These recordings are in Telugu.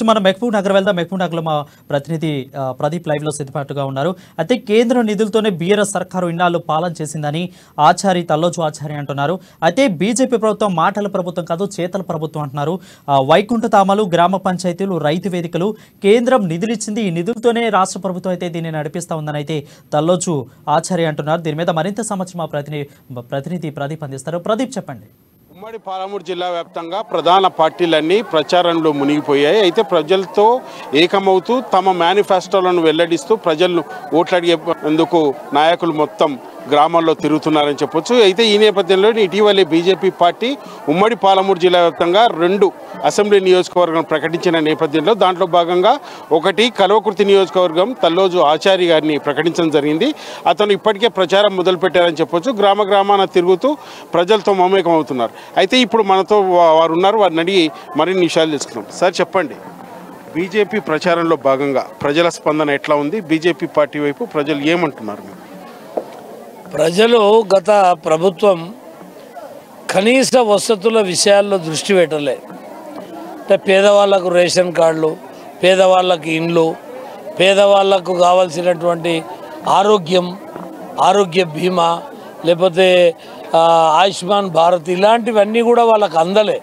నెక్స్ట్ మనం మెహబూబ్ నగర్ వెళ్దాం మెహబూబ్ నగర్లో మా ప్రతినిధి ఆ, ప్రదీప్ లైవ్ లో సిద్ధపాటుగా ఉన్నారు అయితే కేంద్ర నిధులతోనే బీఆర్ఎస్ సర్కారు ఇన్నాళ్ళు పాలన చేసిందని ఆచారి తల్లోజు ఆచారి అంటున్నారు అయితే బీజేపీ ప్రభుత్వం మాటల ప్రభుత్వం కాదు చేతల ప్రభుత్వం అంటున్నారు ఆ, వైకుంఠధామాలు గ్రామ పంచాయతీలు రైతు వేదికలు కేంద్రం నిధులు ఇచ్చింది ఈ నిధులతోనే రాష్ట్ర ప్రభుత్వం అయితే దీన్ని నడిపిస్తా ఉందని అయితే తల్లోజు ఆచారి అంటున్నారు దీని మీద మరింత సమాచారం మా ప్రతినిధి ప్రతినిధి ప్రదీప్ అందిస్తారు ప్రదీప్ చెప్పండి ఉమ్మడి పాలమూరు జిల్లా వ్యాప్తంగా ప్రధాన పార్టీలన్నీ ప్రచారంలో మునిగిపోయాయి అయితే ప్రజలతో ఏకమవుతూ తమ మేనిఫెస్టోలను వెల్లడిస్తూ ప్రజలను ఓట్లడిగేందుకు నాయకులు మొత్తం గ్రామాల్లో తిరుగుతున్నారని చెప్పొచ్చు అయితే ఈ నేపథ్యంలో ఇటీవలే బీజేపీ పార్టీ ఉమ్మడి పాలమూరు జిల్లా వ్యాప్తంగా రెండు అసెంబ్లీ నియోజకవర్గం ప్రకటించిన నేపథ్యంలో దాంట్లో భాగంగా ఒకటి కల్వకుర్తి నియోజకవర్గం తల్లోజు ఆచారి గారిని ప్రకటించడం జరిగింది అతను ఇప్పటికే ప్రచారం మొదలుపెట్టారని చెప్పొచ్చు గ్రామ గ్రామాన తిరుగుతూ ప్రజలతో మమేకం అవుతున్నారు అయితే ఇప్పుడు మనతో వా- వారు ఉన్నారు వారిని అడిగి మరిన్ని విషయాలు తెలుసుకున్నాం సార్ చెప్పండి బీజేపీ ప్రచారంలో భాగంగా ప్రజల స్పందన ఎట్లా ఉంది బీజేపీ పార్టీ వైపు ప్రజలు ఏమంటున్నారు మీరు ప్రజలు గత ప్రభుత్వం కనీస వసతుల విషయాల్లో దృష్టి పెట్టలే అంటే పేదవాళ్ళకు రేషన్ కార్డులు పేదవాళ్ళకి ఇండ్లు పేదవాళ్ళకు కావాల్సినటువంటి ఆరోగ్యం ఆరోగ్య బీమా లేకపోతే ఆ, ఆయుష్మాన్ భారత్ ఇలాంటివన్నీ కూడా వాళ్ళకి అందలే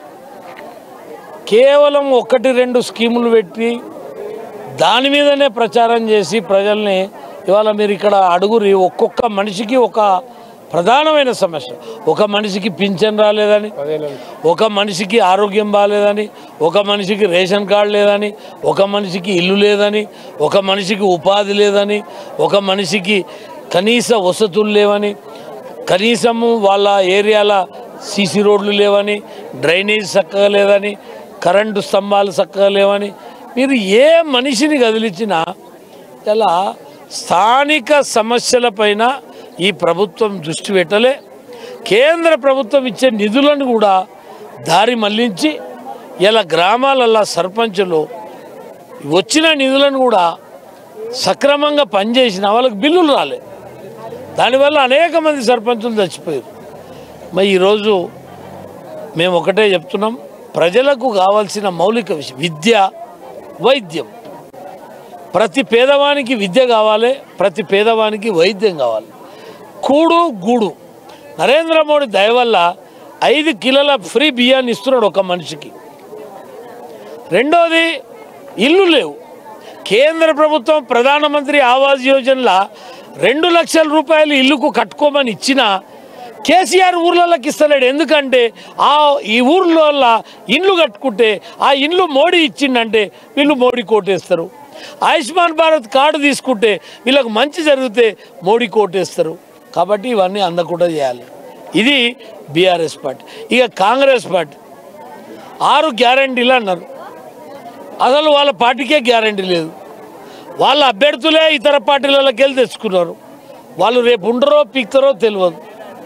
కేవలం ఒకటి రెండు స్కీములు పెట్టి దాని మీదనే ప్రచారం చేసి ప్రజల్ని ఇవాళ మీరు ఇక్కడ అడుగురి ఒక్కొక్క మనిషికి ఒక ప్రధానమైన సమస్య ఒక మనిషికి పింఛన్ రాలేదని ఒక మనిషికి ఆరోగ్యం బాగాలేదని ఒక మనిషికి రేషన్ కార్డు లేదని ఒక మనిషికి ఇల్లు లేదని ఒక మనిషికి ఉపాధి లేదని ఒక మనిషికి కనీస వసతులు లేవని కనీసము వాళ్ళ ఏరియాల సీసీ రోడ్లు లేవని డ్రైనేజ్ చక్కగా లేదని కరెంటు స్తంభాలు చక్కగా లేవని మీరు ఏ మనిషిని కదిలించినా ఇలా స్థానిక సమస్యలపైన ఈ ప్రభుత్వం దృష్టి పెట్టలే కేంద్ర ప్రభుత్వం ఇచ్చే నిధులను కూడా దారి మళ్లించి ఇలా గ్రామాలల్లో సర్పంచులు వచ్చిన నిధులను కూడా సక్రమంగా పనిచేసిన వాళ్ళకి బిల్లులు రాలే దానివల్ల అనేక మంది సర్పంచులు చచ్చిపోయారు మరి ఈరోజు మేము ఒకటే చెప్తున్నాం ప్రజలకు కావాల్సిన మౌలిక విషయం విద్య వైద్యం ప్రతి పేదవానికి విద్య కావాలి ప్రతి పేదవానికి వైద్యం కావాలి కూడు గూడు నరేంద్ర మోడీ దయ వల్ల ఐదు కిలోల ఫ్రీ బియ్యాన్ని ఇస్తున్నాడు ఒక మనిషికి రెండోది ఇల్లు లేవు కేంద్ర ప్రభుత్వం ప్రధానమంత్రి ఆవాస్ యోజనలో రెండు లక్షల రూపాయలు ఇల్లుకు కట్టుకోమని ఇచ్చినా కేసీఆర్ ఊర్లలోకి ఇస్తలేడు ఎందుకంటే ఆ ఈ ఊర్లలో ఇండ్లు కట్టుకుంటే ఆ ఇండ్లు మోడీ ఇచ్చిండంటే వీళ్ళు మోడీ కోటేస్తారు ఆయుష్మాన్ భారత్ కార్డు తీసుకుంటే వీళ్ళకి మంచి జరిగితే మోడీ కోటేస్తారు కాబట్టి ఇవన్నీ అందకుండా చేయాలి ఇది బీఆర్ఎస్ పార్టీ ఇక కాంగ్రెస్ పార్టీ ఆరు గ్యారంటీలు అన్నారు అసలు వాళ్ళ పార్టీకే గ్యారంటీ లేదు వాళ్ళ అభ్యర్థులే ఇతర పార్టీలకి వెళ్ళి తెచ్చుకున్నారు వాళ్ళు రేపు ఉండరో పీక్తారో తెలియదు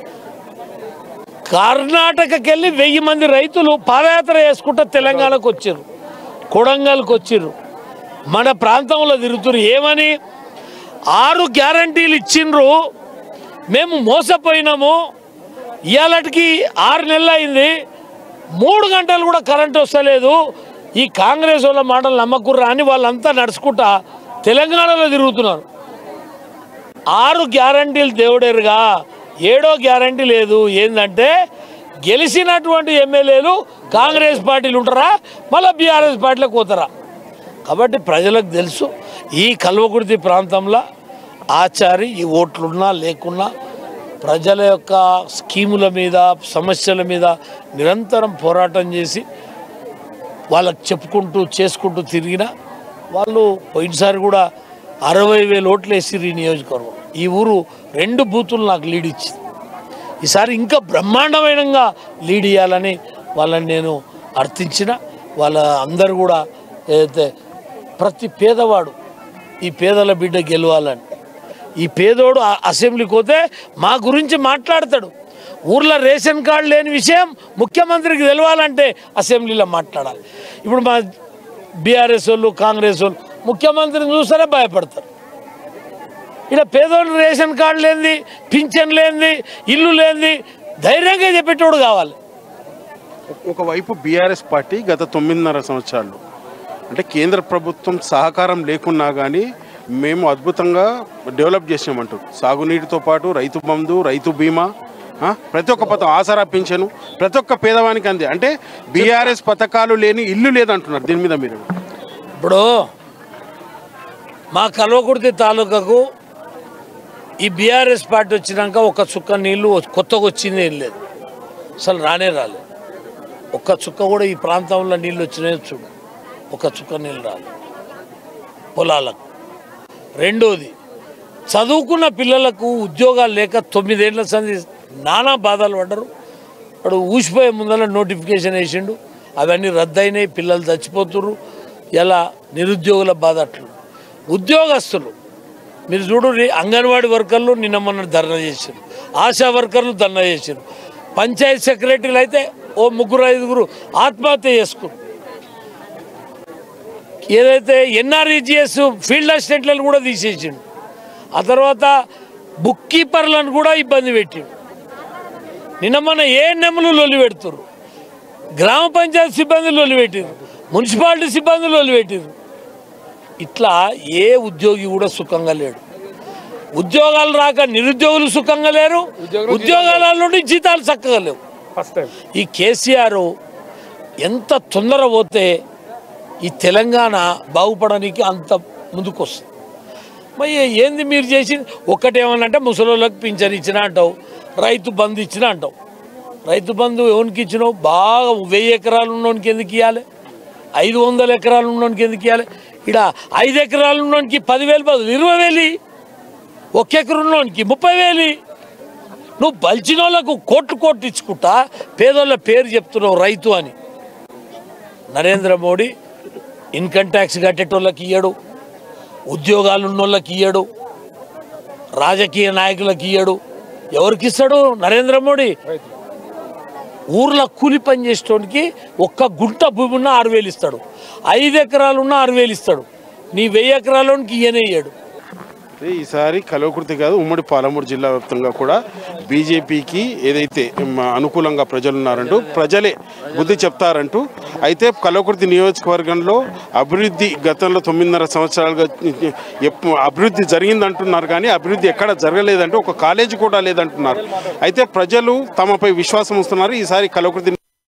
కర్ణాటకకి వెళ్ళి వెయ్యి మంది రైతులు పాదయాత్ర చేసుకుంటూ తెలంగాణకు వచ్చారు కొడంగల్కి వచ్చారు మన ప్రాంతంలో తిరుగుతున్నారు ఏమని ఆరు గ్యారంటీలు ఇచ్చిండ్రు మేము మోసపోయినాము ఇవాళకి ఆరు నెలలు అయింది మూడు గంటలు కూడా కరెంట్ వస్తలేదు ఈ కాంగ్రెస్ వాళ్ళ మాటలు నమ్మకుర్రా అని వాళ్ళంతా నడుచుకుంటా తెలంగాణలో తిరుగుతున్నారు ఆరు గ్యారంటీలు దేవుడేరుగా ఏడో గ్యారంటీ లేదు ఏంటంటే గెలిచినటువంటి ఎమ్మెల్యేలు కాంగ్రెస్ పార్టీలు ఉంటారా మళ్ళీ బీఆర్ఎస్ పార్టీలకు పోతారా కాబట్టి ప్రజలకు తెలుసు ఈ కల్వకుర్తి ప్రాంతంలో ఆచారి ఈ ఓట్లున్నా లేకున్నా ప్రజల యొక్క స్కీముల మీద సమస్యల మీద నిరంతరం పోరాటం చేసి వాళ్ళకి చెప్పుకుంటూ చేసుకుంటూ తిరిగిన వాళ్ళు పోయినసారి కూడా అరవై వేలు ఓట్లు వేసిర్రు ఈ నియోజకవర్గం ఈ ఊరు రెండు బూతులు నాకు లీడ్ ఇచ్చింది ఈసారి ఇంకా బ్రహ్మాండమైనంగా లీడ్ ఇవ్వాలని వాళ్ళని నేను అర్థించిన వాళ్ళ అందరూ కూడా ఏదైతే ప్రతి పేదవాడు ఈ పేదల బిడ్డ గెలవాలని ఈ పేదోడు ఆ అసెంబ్లీకి పోతే మా గురించి మాట్లాడతాడు ఊర్లో రేషన్ కార్డు లేని విషయం ముఖ్యమంత్రికి తెలవాలంటే అసెంబ్లీలో మాట్లాడాలి ఇప్పుడు మా బీఆర్ఎస్ వాళ్ళు కాంగ్రెస్ వాళ్ళు ముఖ్యమంత్రిని చూస్తేనే భయపడతారు ఇక్కడ పేదోళ్ళు రేషన్ కార్డు లేనిది పింఛన్ లేనిది ఇల్లు లేనిది ధైర్యంగా చెప్పేటోడు కావాలి ఒకవైపు బీఆర్ఎస్ పార్టీ గత తొమ్మిదిన్నర సంవత్సరాలు అంటే కేంద్ర ప్రభుత్వం సహకారం లేకున్నా కానీ మేము అద్భుతంగా డెవలప్ చేసామంటారు సాగునీటితో పాటు రైతు బంధు రైతు బీమా ఆ, ప్రతి ఒక్క పథకం ఆసరా పింఛను ప్రతి ఒక్క పేదవానికి అంది అంటే బీఆర్ఎస్ పథకాలు లేని ఇల్లు లేదంటున్నారు దీని మీద మీరు ఇప్పుడు మా కల్వకుర్తి తాలూకాకు ఈ బీఆర్ఎస్ పార్టీ వచ్చినాక ఒక చుక్క నీళ్లు కొత్తగా వచ్చింది ఏం లేదు అసలు రానే రాలేదు ఒక్క చుక్క కూడా ఈ ప్రాంతంలో నీళ్ళు వచ్చినాయో చూడు ఒక చుక్క నీళ్ళు రాలేదు పొలాలకు రెండోది చదువుకున్న పిల్లలకు ఉద్యోగాలు లేక తొమ్మిదేళ్ల సంది నానా బాధలు పడ్డరు వాడు ఊసిపోయే ముందర నోటిఫికేషన్ వేసిండు అవన్నీ రద్దయినాయి పిల్లలు చచ్చిపోతుర్రు ఎలా నిరుద్యోగుల బాధ అట్లు ఉద్యోగస్తులు మీరు చూడండి అంగన్వాడీ వర్కర్లు నిన్న మొన్న ధర్నా చేశారు ఆశా వర్కర్లు ధర్నా చేశారు పంచాయత్ సెక్రటరీలు అయితే ఓ ముగ్గురు ఐదుగురు ఆత్మహత్య చేసుకున్నారు ఏదైతే ఎన్ఆర్ఈజిఎస్ ఫీల్డ్ అసిస్టెంట్లను కూడా తీసేసిండు ఆ తర్వాత బుక్ కీపర్లను కూడా ఇబ్బంది పెట్టిండు నిన్న మన ఏఎన్ఎంలు లొల్లి పెడుతురు గ్రామ పంచాయతీ సిబ్బంది లొల్లి పెట్టిరు మున్సిపాలిటీ సిబ్బంది లొల్లి పెట్టిరు ఇట్లా ఏ ఉద్యోగి కూడా సుఖంగా లేడు ఉద్యోగాలు రాక నిరుద్యోగులు సుఖంగా లేరు ఉద్యోగాల నుండి జీతాలు చక్కగా లేవు ఈ కేసీఆర్ ఎంత తొందర పోతే ఈ తెలంగాణ బాగుపడడానికి అంత ముందుకు వస్తుంది మరి ఏంది మీరు చేసి ఒక్కటేమనంటే ముసలోళ్ళకి పింఛన్ ఇచ్చిన అంటావు రైతు బంధు ఇచ్చిన అంటావు రైతు బంధు ఎవరికి ఇచ్చినావు బాగా వెయ్యి ఎకరాలు ఉన్నోనికి ఎందుకు ఇవ్వాలి ఐదు వందల ఎకరాలు ఉన్నోనికి ఎందుకు ఇవ్వాలి ఇక్కడ ఐదు ఎకరాలు ఉన్నోనికి పదివేలు బదులు ఇరవై వేలు ఇయ్యి. ఒక ఎకరు ఉన్నోనికి ముప్పై వేలు ఇయ్యి. నువ్వు బలిచిన వాళ్ళకు కోట్లు కోట్లు ఇచ్చుకుంటా పేదోళ్ళ పేరు చెప్తున్నావు రైతు అని నరేంద్ర మోడీ ఇన్కమ్ ట్యాక్స్ కట్టేటోళ్ళకి ఇయ్యడు ఉద్యోగాలు ఉన్నోళ్ళకి ఇయ్యడు రాజకీయ నాయకులకు ఇయ్యడు ఎవరికి ఇస్తాడు నరేంద్ర మోడీ ఊర్లో కూలి పని చేసేటోనికి ఒక్క గుంట భూమి ఉన్న ఆరు వేలు ఇస్తాడు ఐదు ఎకరాలు ఉన్న ఆరు వేలు ఇస్తాడు నీ వెయ్యి ఎకరాలోనికి ఈయనే ఇయ్యాడు అయితే ఈసారి కలవకుర్తి కాదు ఉమ్మడి పాలమూరు జిల్లా వ్యాప్తంగా కూడా బీజేపీకి ఏదైతే మ, అనుకూలంగా ప్రజలు ఉన్నారంటూ ప్రజలే బుద్ధి చెప్తారంటూ అయితే కలవకుర్తి నియోజకవర్గంలో అభివృద్ధి గతంలో తొమ్మిదిన్నర సంవత్సరాలుగా ఎప్పు- అభివృద్ధి జరిగిందంటున్నారు కానీ అభివృద్ధి ఎక్కడ జరగలేదంటూ ఒక కాలేజీ కూడా లేదంటున్నారు అయితే ప్రజలు తమపై విశ్వాసం ఉంచుతున్నారు ఈసారి కలవకుర్తి